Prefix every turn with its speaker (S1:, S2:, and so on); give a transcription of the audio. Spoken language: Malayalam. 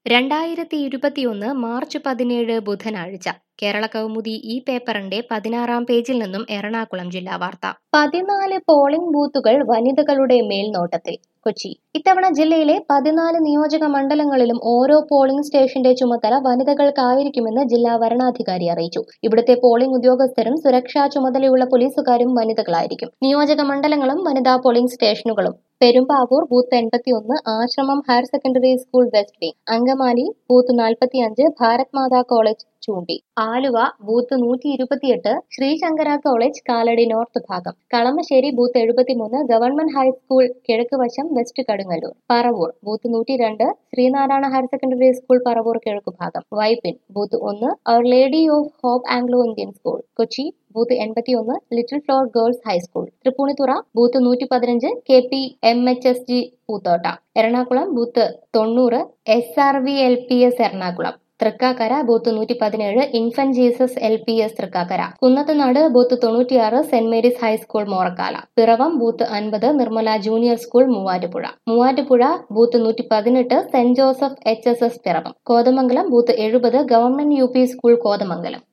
S1: രണ്ടായിരത്തി ഇരുപത്തിയൊന്ന് മാർച്ച് പതിനേഴ് ബുധനാഴ്ച കേരള കൗമുദി ഈ പേപ്പറിന്റെ പതിനാറാം പേജിൽ നിന്നും എറണാകുളം ജില്ലാ വാർത്ത പതിനാല് പോളിംഗ് ബൂത്തുകൾ വനിതകളുടെ മേൽനോട്ടത്തിൽ കൊച്ചി ഇത്തവണ ജില്ലയിലെ പതിനാല് നിയോജക മണ്ഡലങ്ങളിലും ഓരോ പോളിംഗ് സ്റ്റേഷന്റെ ചുമതല വനിതകൾക്കായിരിക്കുമെന്ന് ജില്ലാ വരണാധികാരി അറിയിച്ചു ഇവിടുത്തെ പോളിംഗ് ഉദ്യോഗസ്ഥരും സുരക്ഷാ ചുമതലയുള്ള പോലീസുകാരും വനിതകളായിരിക്കും നിയോജക മണ്ഡലങ്ങളും വനിതാ പോളിംഗ് സ്റ്റേഷനുകളും പെരുമ്പാവൂർ ബൂത്ത് എൺപത്തിയൊന്ന് Ashramam higher secondary school west wing Angamaly booth നാൽപ്പത്തിയഞ്ച് ഭാരത് മാതാ കോളേജ് ചൂണ്ടി ആലുവ ബൂത്ത് നൂറ്റി ഇരുപത്തിയെട്ട് ശ്രീശങ്കര കോളേജ് കാലടി നോർത്ത് ഭാഗം കളമശ്ശേരി ബൂത്ത് എഴുപത്തിമൂന്ന് ഗവൺമെന്റ് ഹൈസ്കൂൾ കിഴക്ക് വശം വെസ്റ്റ് കടുങ്ങല്ലൂർ പറവൂർ ബൂത്ത് നൂറ്റി രണ്ട് Sreenarayana higher secondary school Paravur കിഴക്ക് ഭാഗം വൈപ്പിൻ ബൂത്ത് ഒന്ന് our lady of hope Anglo Indian school Kochi booth എൺപത്തിയൊന്ന് little flower girls high school Tripunithura booth നൂറ്റി പതിനഞ്ച് K P M H S G Poothotta Ernakulam booth തൊണ്ണൂറ് S R V L P S Ernakulam Thrikkakara booth നൂറ്റി പതിനേഴ് infant Jesus L P S Thrikkakara Kunnathunad booth തൊണ്ണൂറ്റിയാറ് saint Mary's high school Morakkala Piravom booth അൻപത് Nirmala junior school Muvattupuzha Muvattupuzha booth നൂറ്റി പതിനെട്ട് saint Joseph H S S Piravom Kothamangalam booth എഴുപത് government U P school Kothamangalam